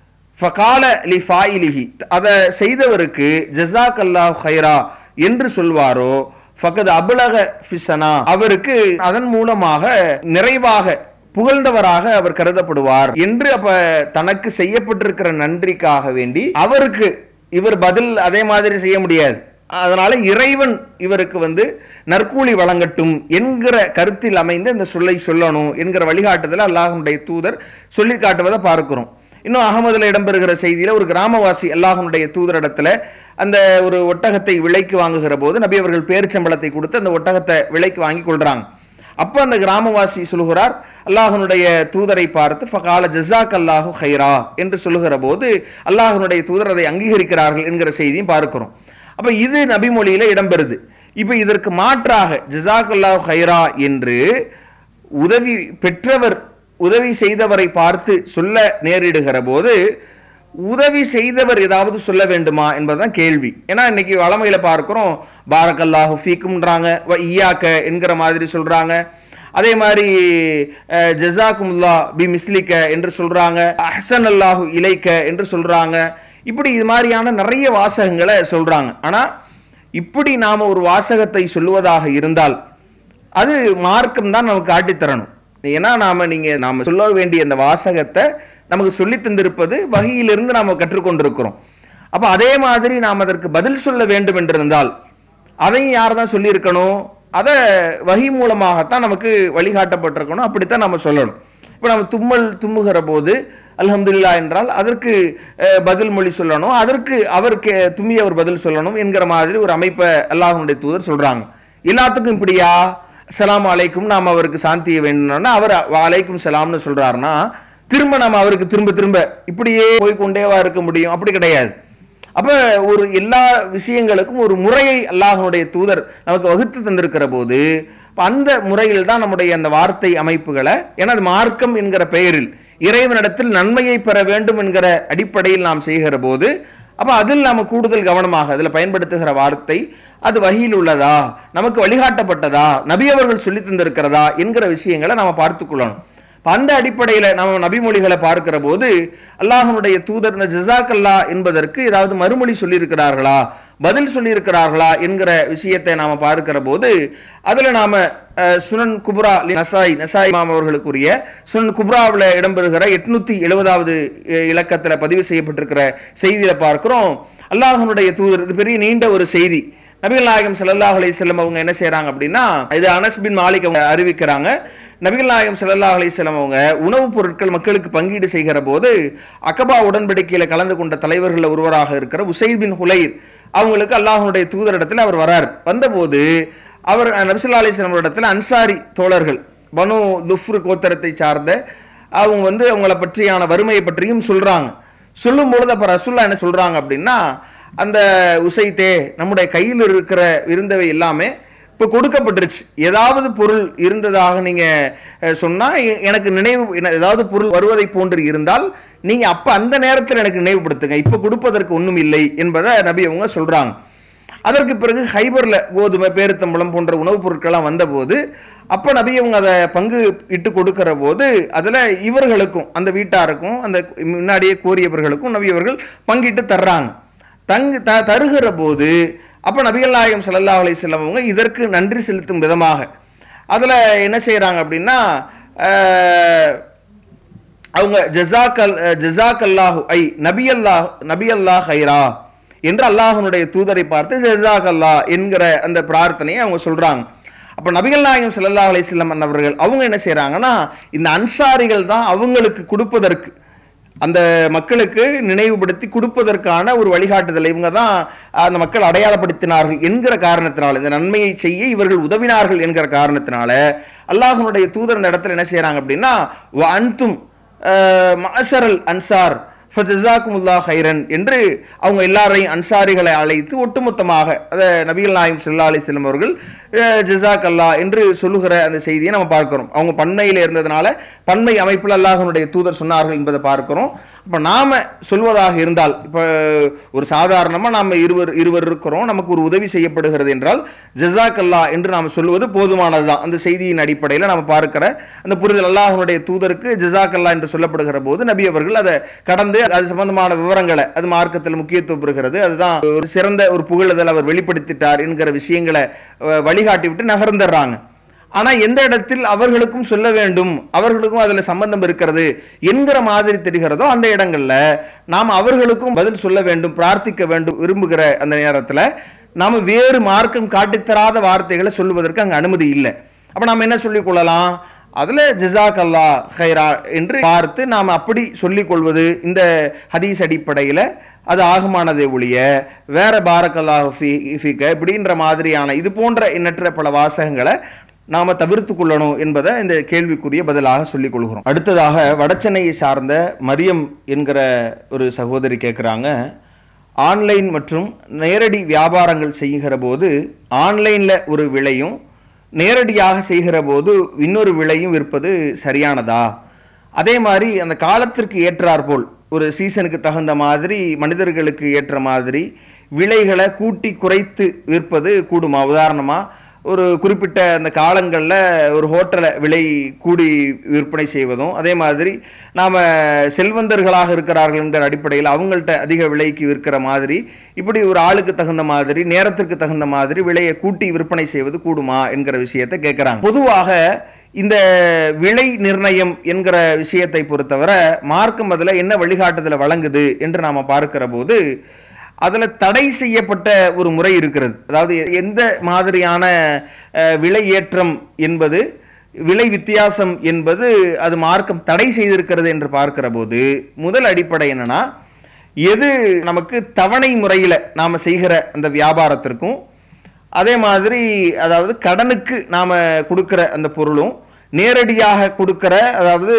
ஃபகால லி ஃபாயிலிஹி அதை செய்தவருக்கு ஜஸாக் அல்லாஹ் ஹைரா என்று சொல்வாரோ ஃபகத் அபுலக ஃபிசனா அவருக்கு அதன் மூலமாக நிறைவாக புகழ்ந்தவராக அவர் கருதப்படுவார் என்று அப்ப தனக்கு செய்யப்பட்டிருக்கிற நன்றிக்காக வேண்டி அவருக்கு இவர் பதில் அதே மாதிரி செய்ய முடியாது அதனால இறைவன் இவருக்கு வந்து நற்கூலி வழங்கட்டும் என்கிற கருத்தில் அமைந்த இந்த சொல்லை சொல்லணும் என்கிற வழிகாட்டுதல் அல்லாஹ்வுடைய தூதர் சொல்லி காட்டுவதை பார்க்கிறோம் இன்னும் அகமதுல இடம்பெறுகிற செய்தியில ஒரு கிராமவாசி அல்லாஹனுடைய தூதரிடத்துல அந்த ஒரு ஒட்டகத்தை விலைக்கு வாங்குகிற போது நபி அவர்கள் பேரிச்சம்பளத்தை கொடுத்து அந்த ஒட்டகத்தை விலைக்கு வாங்கி கொள்றாங்க அப்போ அந்த கிராமவாசி சொல்லுகிறார் அல்லாஹனுடைய தூதரை பார்த்து ஃபகால ஜஸாக் அல்லாஹு ஹைரா என்று சொல்லுகிற போது அல்லாஹனுடைய தூதர் அதை அங்கீகரிக்கிறார்கள் என்கிற செய்தியும் பார்க்கிறோம் அப்ப இது நபிமொழியில இடம்பெறுது இப்போ இதற்கு மாற்றாக ஜஸாக் அல்லாஹு ஹைரா என்று உதவி பெற்றவர் உதவி செய்தவரை பார்த்து சொல்ல நேரிடுகிற போது உதவி செய்தவர் ஏதாவது சொல்ல வேண்டுமா என்பதுதான் கேள்வி ஏன்னா இன்னைக்கு வளமையில பார்க்கிறோம் பாரக்கல்லாஹு ஃபீக்கும்ன்றாங்க வ ஈயாக்க என்கிற மாதிரி சொல்றாங்க அதே மாதிரி அஹ், ஜஸாக்குமுல்லா பி மிஸ்லிக்க என்று சொல்றாங்க அஹ்சன் அல்லாஹு இலைக்க என்று சொல்றாங்க இப்படி இது மாதிரியான நிறைய வாசகங்களை சொல்றாங்க ஆனா இப்படி நாம ஒரு வாசகத்தை சொல்லுவதாக இருந்தால் அது மார்க்கம் தான் நமக்கு காட்டித் தரணும் ஏன்னா நாம நீங்க நாம சொல்ல வேண்டிய அந்த வாசகத்தை நமக்கு சொல்லி தந்திருப்பது வகையிலிருந்து நாம கற்றுக்கொண்டிருக்கிறோம் அப்ப அதே மாதிரி நாம் அதற்கு பதில் சொல்ல வேண்டும் என்றிருந்தால் அதையும் யார் தான் சொல்லியிருக்கணும் அதை வகி மூலமாகத்தான் நமக்கு வழிகாட்டப்பட்டிருக்கணும் அப்படித்தான் நம்ம சொல்லணும் இப்போ நம்ம தும்மல் தும்முகிற போது அல்ஹம்துலில்லா என்றால் அதற்கு அஹ், பதில் மொழி சொல்லணும் அதற்கு அவருக்கு தும்மியவர் பதில் சொல்லணும் என்கிற மாதிரி ஒரு அமைப்பை அல்லாஹ்வுடைய தூதர் சொல்றாங்க எல்லாத்துக்கும் இப்படியா அஸ்ஸலாமு அலைக்கும் நாம் அவருக்கு சாந்தியை வேணும்னா அவர் அலைக்கும் சலாம்னு சொல்றாருன்னா திரும்ப நம்ம அவருக்கு திரும்ப திரும்ப இப்படியே போய் கொண்டேவா இருக்க முடியும் அப்படி கிடையாது அப்ப ஒரு எல்லா விஷயங்களுக்கும் ஒரு முறையை அல்லாஹ்வுடைய தூதர் நமக்கு வகுத்து தந்திருக்கிற போது அப்ப அந்த முறையில் தான் நம்முடைய அந்த வார்த்தை அமைப்புகளை ஏன்னா அது மார்க்கம் என்கிற பெயரில் இறைவனிடத்தில் நன்மையை பெற வேண்டும் என்கிற அடிப்படையில் நாம் செய்கிற போது அப்ப அதில் நாம கூடுதல் கவனமாக அதில் பயன்படுத்துகிற வார்த்தை அது வகையில் உள்ளதா நமக்கு வழிகாட்டப்பட்டதா நபி அவர்கள் சொல்லி தந்திருக்கிறதா என்கிற விஷயங்களை நாம பார்த்துக்கொள்ளணும் இப்ப அந்த அடிப்படையில் நம்ம நபிமொழிகளை பார்க்கிற போது அல்லாஹனுடைய தூதர் இந்த ஜசாக்கல்லா என்பதற்கு ஏதாவது மறுமொழி சொல்லியிருக்கிறார்களா பதில் சொல்லியிருக்கிறார்களா என்கிற விஷயத்தை நாம பார்க்கிற போது அதுல நாம அஹ், சுனன் குப்ரா லி நசாய் நசாய் இமாம் அவர்களுக்குரிய சுனன் குப்ராவில் இடம்பெறுகிற எட்நூத்தி எழுபதாவது இலக்கத்தில் பதிவு செய்யப்பட்டிருக்கிற செய்தியில பார்க்கிறோம் அல்லாஹனுடைய தூதர் இது பெரிய நீண்ட ஒரு செய்தி நபிகள் நாயகம் ஸல்லல்லாஹு அலைஹி வஸல்லம் அவங்க என்ன செய்றாங்க அப்படின்னா இது அனஸ் பின் மாலிக் அவங்க அறிவிக்கிறாங்க நபிகள் நாயகம் ஸல்லல்லாஹு அலைஹி வஸல்லம் அவங்க உணவுப் பொருட்கள் மக்களுக்கு பங்கீடு செய்கிற போது அக்கபா உடன்படிக்கையில கலந்து கொண்ட தலைவர்கள் ஒருவராக இருக்கிற உசைத் பின் ஹுலைர் அவங்களுக்கு அல்லாஹ்வுடைய தூதரிடத்தில் அவர் வரார் வந்தபோது அவர் நபிசுல்லா அலிஸ்லாம் இடத்துல அன்சாரி தோழர்கள் பனு துஃப்ரு கோத்திரத்தை சார்ந்த அவங்க வந்து அவங்கள பற்றியான வறுமையை பற்றியும் சொல்றாங்க சொல்லும் பொழுது அப்ப ரசுல்லா என்ன சொல்றாங்க அப்படின்னா அந்த உசைத்தே நம்முடைய கையில் இருக்கிற இருந்தவை எல்லாமே இப்போ கொடுக்கப்பட்டுருச்சு ஏதாவது பொருள் இருந்ததாக நீங்க அஹ், சொன்னா எ- எனக்கு நினைவு என்ன- ஏதாவது பொருள் வருவதை போன்று இருந்தால் நீங்க அப்ப அந்த நேரத்தில் எனக்கு நினைவுபடுத்துங்க இப்ப கொடுப்பதற்கு ஒண்ணும் இல்லை என்பதை நபி அவங்க சொல்றாங்க அதற்கு பிறகு ஹைபர்ல கோதுமை பேருத்தம்பழம் போன்ற உணவுப் பொருட்கள்லாம் வந்தபோது அப்ப நபி அவங்க அதை பங்கு இட்டு கொடுக்கிற போது அதுல இவர்களுக்கும் அந்த வீட்டாருக்கும் அந்த முன்னாடியே கோரியவர்களுக்கும் நபி அவர்கள் பங்கிட்டு தர்றாங்க தங்கு த தருகிற போது அப்ப நபிகள் நாயகம் ஸல்லல்லாஹு அலைஹி வஸல்லம் அவங்க இதற்கு நன்றி செலுத்தும் விதமாக அதுல என்ன செய்றாங்க அப்படின்னா அஹ், அவங்க ஜஸாக்கல் ஜஸாக் அல்லாஹு ஐ நபி அல்லாஹ் நபி அல்லாஹ் ஹைரா என்று அல்லாஹ்வுடைய தூதரை பார்த்து ஜஸாக் அல்லாஹ் என்கிற அந்த பிரார்த்தனையை அவங்க சொல்றாங்க அப்ப நபிகள் நாயகம் ஸல்லல்லாஹு அலைஹி வஸல்லம் அவர்கள் அவங்க என்ன செய்றாங்கன்னா இந்த அன்சாரிகள் தான் அவங்களுக்கு கொடுப்பதற்கு அந்த மக்களுக்கு நினைவுபடுத்தி கொடுப்பதற்கான ஒரு வழிகாட்டுதலை இவங்க தான் அந்த மக்கள் அடையாளப்படுத்தினார்கள் என்கிற காரணத்தினால இந்த நன்மையை செய்ய இவர்கள் உதவினார்கள் என்கிற காரணத்தினால அல்லாஹ்வுடைய தூதர் இந்த இடத்துல என்ன செய்றாங்க அப்படின்னா "வ அன்தும் அஹ், மஅசரல் அன்சார் ஃபஜஸாக்குமுல்லா ஹைரன் என்று அவங்க எல்லாரையும் அன்சாரிகளை அழைத்து ஒட்டுமொத்தமாக அதை நபிகள் நாயம் ஸல்லல்லாஹு அலைஹி வஸல்லம் அவர்கள் அஹ், ஜஸாக் அல்லா என்று சொல்லுகிற அந்த செய்தியை நம்ம பார்க்கிறோம் அவங்க பன்மையில் இருந்ததுனால பன்மை அமைப்பில் அல்லாஹனுடைய தூதர் சொன்னார்கள் என்பதை பார்க்கிறோம் இப்போ நாம சொல்வதாக இருந்தால் இப்போ ஒரு சாதாரணமாக நாம இருவர் இருவர் இருக்கிறோம் நமக்கு ஒரு உதவி செய்யப்படுகிறது என்றால் ஜஸாக் அல்லா என்று நாம் சொல்லுவது போதுமானது தான் அந்த செய்தியின் அடிப்படையில் நம்ம பார்க்கிற அந்த புரிதல் அல்லாஹனுடைய தூதருக்கு ஜஸாக் அல்லா என்று சொல்லப்படுகிற போது நபி அவர்கள் அதை கடந்து அது சம்பந்தமான விவரங்களை அது மார்க்கத்தில் முக்கியத்துவம் பெறுகிறது அதுதான் ஒரு சிறந்த ஒரு புகழுதல் அவர் வெளிப்படுத்திட்டார் என்கிற விஷயங்களை அஹ், வழிகாட்டி விட்டு நகர்ந்துடுறாங்க ஆனா எந்த இடத்தில் அவர்களுக்கும் சொல்ல வேண்டும் அவர்களுக்கும் அதுல சம்பந்தம் இருக்கிறது என்கிற மாதிரி தெரிகிறதோ அந்த இடங்கள்ல நாம் அவர்களுக்கும் பதில் சொல்ல வேண்டும் பிரார்த்திக்க வேண்டும் விரும்புகிற அந்த நேரத்துல நாம வேறு மார்க்கம் காட்டித்தராத வார்த்தைகளை சொல்லுவதற்கு அங்க அனுமதி இல்லை அப்ப நாம என்ன சொல்லிக் கொள்ளலாம் அதில் ஜிசாக் அல்லா ஹைரா என்று பார்த்து நாம் அப்படி சொல்லிக் கொள்வது இந்த ஹதீஸ் அடிப்படையில் அது ஆகுமானதே ஒழிய வேற பாரக்கல்லா ஃபீக்க இப்படின்ற மாதிரியான இது போன்ற எண்ணற்ற பல வாசகங்களை நாம் தவிர்த்து கொள்ளணும் என்பதை இந்த கேள்விக்குரிய பதிலாக சொல்லிக் கொள்கிறோம் அடுத்ததாக வடச்சென்னையை சார்ந்த மரியம் என்கிற ஒரு சகோதரி கேட்குறாங்க ஆன்லைன் மற்றும் நேரடி வியாபாரங்கள் செய்கிற போது ஆன்லைனில் ஒரு விலையும் நேரடியாக செய்கிற போது இன்னொரு விலையும் விற்பது சரியானதா அதே மாதிரி அந்த காலத்திற்கு ஏற்றாற்போல் ஒரு சீசனுக்கு தகுந்த மாதிரி மனிதர்களுக்கு ஏற்ற மாதிரி விலைகளை கூட்டி குறைத்து விற்பது கூடுமா உதாரணமாக ஒரு குறிப்பிட்ட அந்த காலங்களில் ஒரு ஹோட்டலை விலை கூடி விற்பனை செய்வதும் அதே மாதிரி நாம் செல்வந்தர்களாக இருக்கிறார்கள் என்கிற அடிப்படையில் அவங்கள்ட்ட அதிக விலைக்கு விற்கிற மாதிரி இப்படி ஒரு ஆளுக்கு தகுந்த மாதிரி நேரத்திற்கு தகுந்த மாதிரி விலையை கூட்டி விற்பனை செய்வது கூடுமா என்கிற விஷயத்தை கேட்குறாங்க பொதுவாக இந்த விலை நிர்ணயம் என்கிற விஷயத்தை பொறுத்தவரை மார்க்கம் அதில் என்ன வழிகாட்டுதலை வழங்குது என்று நாம் பார்க்கிற போது அதில் தடை செய்யப்பட்ட ஒரு முறை இருக்கிறது அதாவது எந்த மாதிரியான அஹ், விலை ஏற்றம் என்பது விலை வித்தியாசம் என்பது அது மார்க்கம் தடை செய்திருக்கிறது என்று பார்க்கிற போது முதல் அடிப்படை என்னன்னா எது நமக்கு தவணை முறையில் நாம் செய்கிற அந்த வியாபாரத்திற்கும் அதே மாதிரி அதாவது கடனுக்கு நாம் கொடுக்குற அந்த பொருளும் நேரடியாக கொடுக்குற அதாவது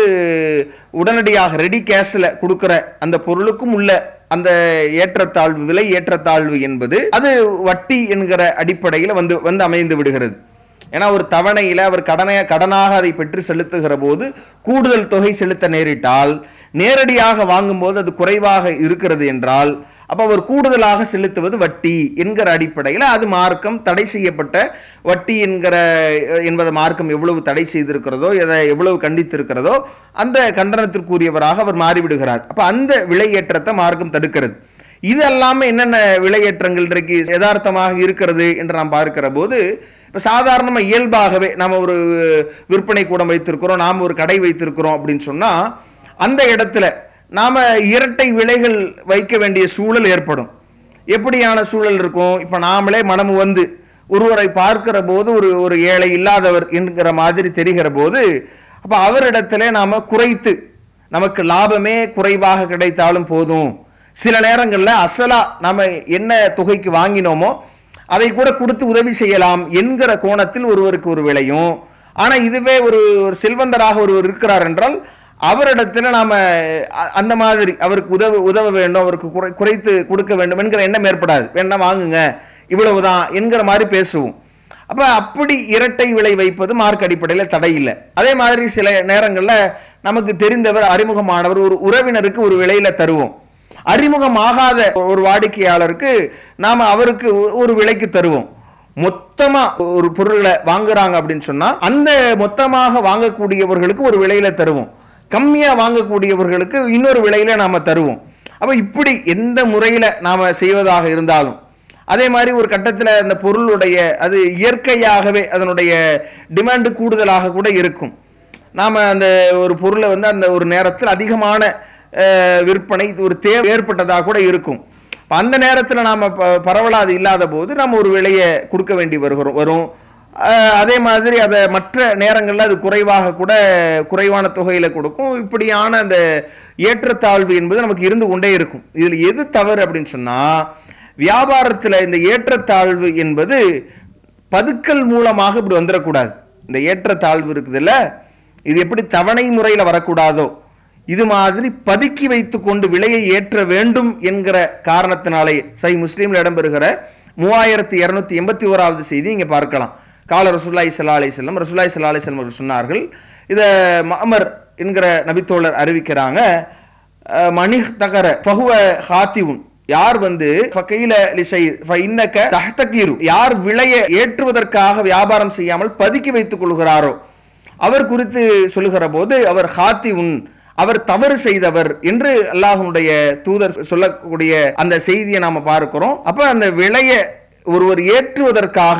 உடனடியாக ரெடி கேஷில் கொடுக்குற அந்த பொருளுக்கும் உள்ள அந்த ஏற்றத்தாழ்வு விலை ஏற்றத்தாழ்வு என்பது அது வட்டி என்கிற அடிப்படையில் வந்து வந்து அமைந்து விடுகிறது ஏன்னா ஒரு தவணையில் அவர் கடனை கடனாக அதை பெற்று செலுத்துகிற போது கூடுதல் தொகை செலுத்த நேரிட்டால் நேரடியாக வாங்கும்போது அது குறைவாக இருக்கிறது என்றால் அப்போ அவர் கூடுதலாக செலுத்துவது வட்டி என்கிற அடிப்படையில் அது மார்க்கம் தடை செய்யப்பட்ட வட்டி என்கிற என்பதை மார்க்கம் எவ்வளவு தடை செய்திருக்கிறதோ எதை எவ்வளவு கண்டித்திருக்கிறதோ அந்த கண்டனத்திற்குரியவராக அவர் மாறிவிடுகிறார் அப்போ அந்த விலையேற்றத்தை மார்க்கம் தடுக்கிறது இது அல்லாமல் என்னென்ன விலையேற்றங்கள் இன்றைக்கு யதார்த்தமாக இருக்கிறது என்று நாம் பார்க்கிற போது இப்போ சாதாரணமாக இயல்பாகவே நாம் ஒரு விற்பனை கூடம் வைத்திருக்கிறோம் நாம் ஒரு கடை வைத்திருக்கிறோம் அப்படின்னு சொன்னால் அந்த இடத்துல நாம் இரட்டை விலைகள் வைக்க வேண்டிய சூழல் ஏற்படும் எப்படியான சூழல் இருக்கும் இப்போ நாமளே மனம் வந்து ஒருவரை பார்க்கிற போது ஒரு ஒரு ஏழை இல்லாதவர் என்கிற மாதிரி தெரிகிற போது அப்போ அவரிடத்துல நாம் குறைத்து நமக்கு லாபமே குறைவாக கிடைத்தாலும் போதும் சில நேரங்களில் அசலா நம்ம என்ன தொகைக்கு வாங்கினோமோ அதை கூட கொடுத்து உதவி செய்யலாம் என்கிற கோணத்தில் ஒருவருக்கு ஒரு விலையும் ஆனால் இதுவே ஒரு ஒரு செல்வந்தராக ஒருவர் இருக்கிறார் என்றால் அவரிடத்துல நாம அ- அந்த மாதிரி அவருக்கு உதவ உதவ வேண்டும் அவருக்கு குறை குறைத்து கொடுக்க வேண்டும் என்கிற எண்ணம் ஏற்படாது வேணா வாங்குங்க இவ்வளவுதான் என்கிற மாதிரி பேசுவோம் அப்ப அப்படி இரட்டை விலை வைப்பது மார்க் அடிப்படையில் தடை இல்லை அதே மாதிரி சில நேரங்களில் நமக்கு தெரிந்தவர் அறிமுகமானவர் ஒரு உறவினருக்கு ஒரு விலையில தருவோம் அறிமுகமாகாத ஒரு வாடிக்கையாளருக்கு நாம அவருக்கு ஒ- ஒரு விலைக்கு தருவோம் மொத்தமா ஒரு பொருளை வாங்குறாங்க அப்படின்னு சொன்னா அந்த மொத்தமாக வாங்கக்கூடியவர்களுக்கு ஒரு விலையில தருவோம் கம்மியா வாங்கக்கூடியவர்களுக்கு இன்னொரு விலையில நாம தருவோம் அப்ப இப்படி எந்த முறையில நாம செய்வதாக இருந்தாலும் அதே மாதிரி ஒரு கட்டத்தில் அந்த பொருளுடைய அது இயற்கையாகவே அதனுடைய டிமாண்டு கூடுதலாக கூட இருக்கும் நாம் அந்த ஒரு பொருளை வந்து அந்த ஒரு நேரத்தில் அதிகமான அஹ், விற்பனை ஒரு தேவை ஏற்பட்டதாக கூட இருக்கும் அப்ப அந்த நேரத்தில் நாம் பரவலாது இல்லாத போது நம்ம ஒரு விலையை கொடுக்க வேண்டி வருகிறோம் வரும் அஹ், அதே மாதிரி அதை மற்ற நேரங்களில் அது குறைவாக கூட குறைவான தொகையில் கொடுக்கும் இப்படியான அந்த ஏற்றத்தாழ்வு என்பது நமக்கு இருந்து கொண்டே இருக்கும் இதில் எது தவறு அப்படின்னு சொன்னால் வியாபாரத்தில் இந்த ஏற்றத்தாழ்வு என்பது பதுக்கல் மூலமாக இப்படி வந்துடக்கூடாது இந்த ஏற்றத்தாழ்வு இருக்குதுல்ல இது எப்படி தவணை முறையில் வரக்கூடாதோ இது மாதிரி பதுக்கி வைத்து கொண்டு விலையை ஏற்ற வேண்டும் என்கிற காரணத்தினாலே சை முஸ்லீமில் இடம்பெறுகிற மூவாயிரத்தி இரநூத்தி எண்பத்தி ஓராவது செய்தி இங்கே பார்க்கலாம் கால ரசூல்லாய் சல்லா அலி செல்லம் ரசூல்லாய் சல்லா அலி செல்லம் அவர்கள் சொன்னார்கள் இதை மஅமர் என்கிற நபித்தோழர் அறிவிக்கிறாங்க அஹ், மணிஹ் தகர ஃபஹுவ ஹாத்திவுன் யார் வந்து ஃபகைல லிசை ஃபஇன்னக தஹ்தகீரு யார் விலையை ஏற்றுவதற்காக வியாபாரம் செய்யாமல் பதுக்கி வைத்துக் கொள்கிறாரோ அவர் குறித்து சொல்லுகிற போது அவர் ஹாத்திவுன் அவர் தவறு செய்தவர் என்று அல்லாஹ்வுடைய தூதர் சொல்லக்கூடிய அந்த செய்தியை நாம பார்க்கிறோம் அப்ப அந்த விலையை ஒருவர் ஏற்றுவதற்காக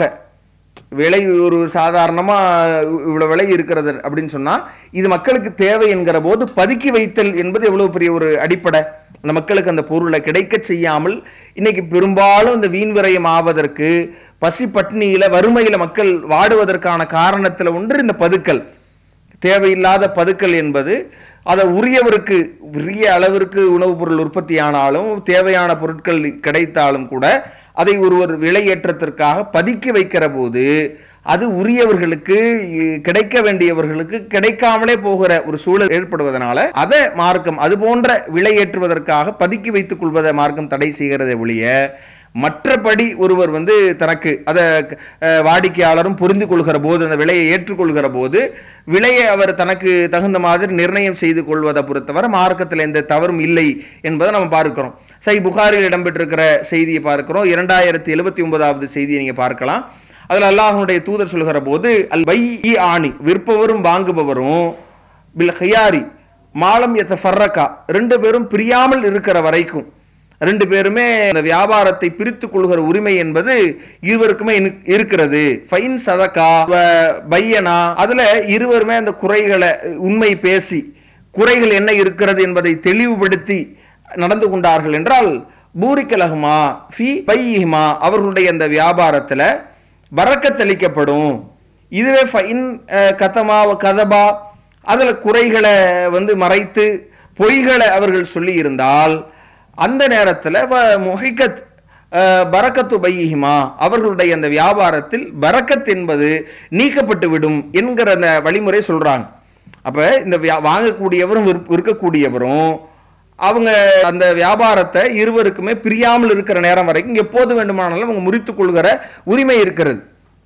விலை ஒரு சாதாரணமாக இவ்வளோ விலை இருக்கிறது அப்படின்னு சொன்னால் இது மக்களுக்கு தேவை என்கிற போது பதுக்கி வைத்தல் என்பது எவ்வளோ பெரிய ஒரு அடிப்படை அந்த மக்களுக்கு அந்த பொருளை கிடைக்க செய்யாமல் இன்னைக்கு பெரும்பாலும் இந்த வீண் விரயம் ஆவதற்கு பசி பட்டினியில் வறுமையில் மக்கள் வாடுவதற்கான காரணத்தில் ஒன்று இந்த பதுக்கல் தேவையில்லாத பதுக்கல் என்பது அதை உரியவருக்கு உரிய அளவிற்கு உணவுப் பொருள் உற்பத்தி ஆனாலும் தேவையான பொருட்கள் கிடைத்தாலும் கூட அதை ஒருவர் விலையேற்றத்திற்காக பதுக்கி வைக்கிற போது அது உரியவர்களுக்கு இ- கிடைக்க வேண்டியவர்களுக்கு கிடைக்காமலே போகிற ஒரு சூழல் ஏற்படுவதனால அதை மார்க்கம் அது போன்ற விலையேற்றுவதற்காக பதுக்கி வைத்துக் கொள்வதை மார்க்கம் தடை செய்கிறதை ஒழிய மற்றபடி ஒருவர் வந்து தனக்கு அதை அஹ், வாடிக்கையாளரும் புரிந்து கொள்கிற போது அந்த விலையை ஏற்றுக்கொள்கிற போது விலையை அவர் தனக்கு தகுந்த மாதிரி நிர்ணயம் செய்து கொள்வதை பொறுத்தவரை மார்க்கத்தில் எந்த தவறும் இல்லை என்பதை நம்ம பார்க்கிறோம் சை புகாரில் இடம்பெற்றிருக்கிற செய்தியை பார்க்கிறோம் இரண்டாயிரத்தி எழுபத்தி ஒன்பதாவது செய்தியை நீங்க பார்க்கலாம் அதில் அல்லாஹ்வுடைய தூதர் சொல்கிற போது அல் பை ஆணி விற்பவரும் வாங்குபவரும் பில் ஹியாரி மாலம் எத்த ஃபர்ரக்கா ரெண்டு பேரும் பிரியாமல் இருக்கிற வரைக்கும் ரெண்டு பேருமே அந்த வியாபாரத்தை பிரித்து கொள்கிற உரிமை என்பது இருவருக்குமே இனு- இருக்கிறது ஃபைன் சதக்கா வ- பையனா அதுல இருவருமே அந்த குறைகளை உண்மை பேசி குறைகள் என்ன இருக்கிறது என்பதை தெளிவுபடுத்தி நடந்து கொண்டார்கள் என்றால் பூரிக்கலகுமா ஃபி பையிஹிமா அவர்களுடைய அந்த வியாபாரத்துல வரக்கத்தளிக்கப்படும் இதுவே ஃபைன் கதமா கதபா அதுல குறைகளை வந்து மறைத்து பொய்களை அவர்கள் சொல்லி இருந்தால் அந்த நேரத்தில் முஹிகத் பரக்கத்து பையிஹிமா அவர்களுடைய அந்த வியாபாரத்தில் பரக்கத் என்பது நீக்கப்பட்டு விடும் என்கிற அந்த வழிமுறை சொல்றாங்க அப்ப இந்த வியா- வாங்கக்கூடியவரும் விற்க- விற்கக்கூடியவரும் அவங்க அந்த வியாபாரத்தை இருவருக்குமே பிரியாமல் இருக்கிற நேரம் வரைக்கும் எப்போது வேண்டுமானாலும் அவங்க முறித்துக் கொள்கிற உரிமை இருக்கிறது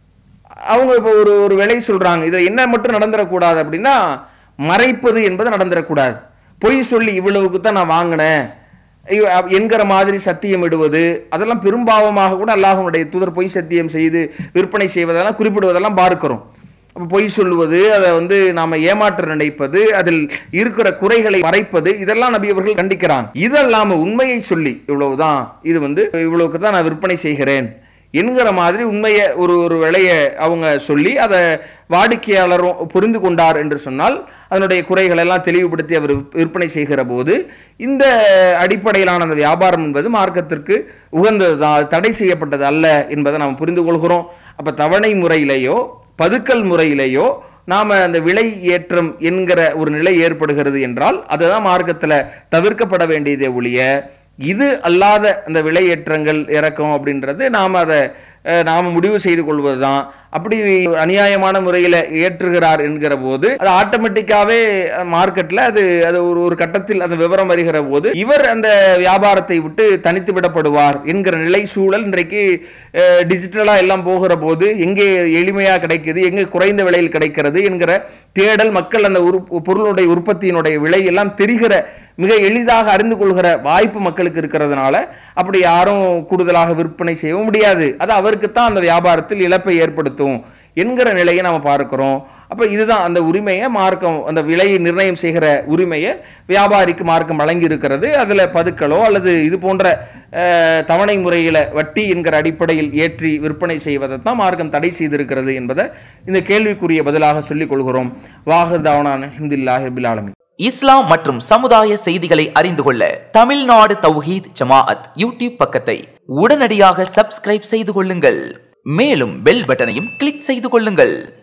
அவங்க இப்போ ஒரு ஒரு விலை சொல்றாங்க இதில் என்ன மட்டும் நடந்துடக்கூடாது அப்படின்னா மறைப்பது என்பது நடந்துடக்கூடாது பொய் சொல்லி இவ்வளவுக்கு தான் நான் வாங்கினேன் ஐயோ, அப்- என்கிற மாதிரி சத்தியம் இடுவது அதெல்லாம் பெரும்பாவமாக கூட அல்லாஹ்வுடைய தூதர் பொய் சத்தியம் செய்து விற்பனை செய்வதெல்லாம் குறிப்பிடுவதெல்லாம் பார்க்கிறோம் அப்போ பொய் சொல்லுவது அதை வந்து நாம ஏமாற்ற நினைப்பது அதில் இருக்கிற குறைகளை மறைப்பது இதெல்லாம் நபி அவர்கள் கண்டிக்கிறாங்க இதெல்லாம உண்மையை சொல்லி இவ்வளவுதான் இது வந்து இவ்வளவுக்கு தான் நான் விற்பனை செய்கிறேன் என்கிற மாதிரி உண்மையை ஒரு ஒரு விலையை அவங்க சொல்லி அதை வாடிக்கையாளரும் புரிந்து கொண்டார் என்று சொன்னால் அதனுடைய குறைகளை எல்லாம் தெளிவுபடுத்தி அவர் விற்பனை செய்கிற போது இந்த அடிப்படையிலான அந்த வியாபாரம் என்பது மார்க்கத்திற்கு உகந்ததுதான் தடை செய்யப்பட்டது அல்ல என்பதை நாம் புரிந்து கொள்கிறோம் அப்ப தவணை முறையிலேயோ பதுக்கல் முறையிலேயோ நாம அந்த விலை ஏற்றம் என்கிற ஒரு நிலை ஏற்படுகிறது என்றால் அதுதான் மார்க்கத்துல தவிர்க்கப்பட வேண்டியதே ஒழிய இது அல்லாத அந்த விலையேற்றங்கள் இறக்கம் அப்படின்றது நாம் அதை அஹ், நாம முடிவு செய்து கொள்வதுதான் அப்படி அநியாயமான முறையில் ஏற்றுகிறார் என்கிற போது அது ஆட்டோமேட்டிக்காவே மார்க்கெட்ல அது அது ஒரு ஒரு கட்டத்தில் அந்த விவரம் வருகிற போது இவர் அந்த வியாபாரத்தை விட்டு தனித்து விடப்படுவார் என்கிற நிலை சூழல் இன்றைக்கு டிஜிட்டலா எல்லாம் போகிற போது எங்கே எளிமையா கிடைக்குது எங்கே குறைந்த விலையில் கிடைக்கிறது என்கிற தேடல் மக்கள் அந்த உரு- பொருளுடைய உற்பத்தியினுடைய விலை எல்லாம் தெரிகிற மிக எளிதாக அறிந்து கொள்கிற வாய்ப்பு மக்களுக்கு இருக்கிறதுனால அப்படி யாரும் கூடுதலாக விற்பனை செய்யவும் முடியாது அது அவருக்கு தான் அந்த வியாபாரத்தில் இழப்பை ஏற்படுத்தும் என்கிற நிலையை நம்ம பார்க்கிறோம் அப்ப இதுதான் அந்த உரிமையை மார்க்கம் அந்த விலையை நிர்ணயம் செய்கிற உரிமையை வியாபாரிக்கு மார்க்கம் வழங்கி இருக்கிறது அதுல பதுக்களோ அல்லது இது போன்ற அஹ், தவணை முறையில வட்டி என்கிற அடிப்படையில் ஏற்றி விற்பனை செய்வதை தான் மார்க்கம் தடை செய்திருக்கிறது என்பதை இந்த கேள்விக்குரிய பதிலாக சொல்லிக் கொள்கிறோம் வாஹர் தாவனான் ஹிந்தில்லாஹி பிலாலமி இஸ்லாம் மற்றும் சமுதாய செய்திகளை அறிந்து கொள்ள தமிழ்நாடு தௌஹீத் ஜமாஅத் யூடியூப் பக்கத்தை உடனடியாக சப்ஸ்கிரைப் செய்து கொள்ளுங்கள் மேலும் பெல் பட்டனையும் கிளிக் செய்து கொள்ளுங்கள்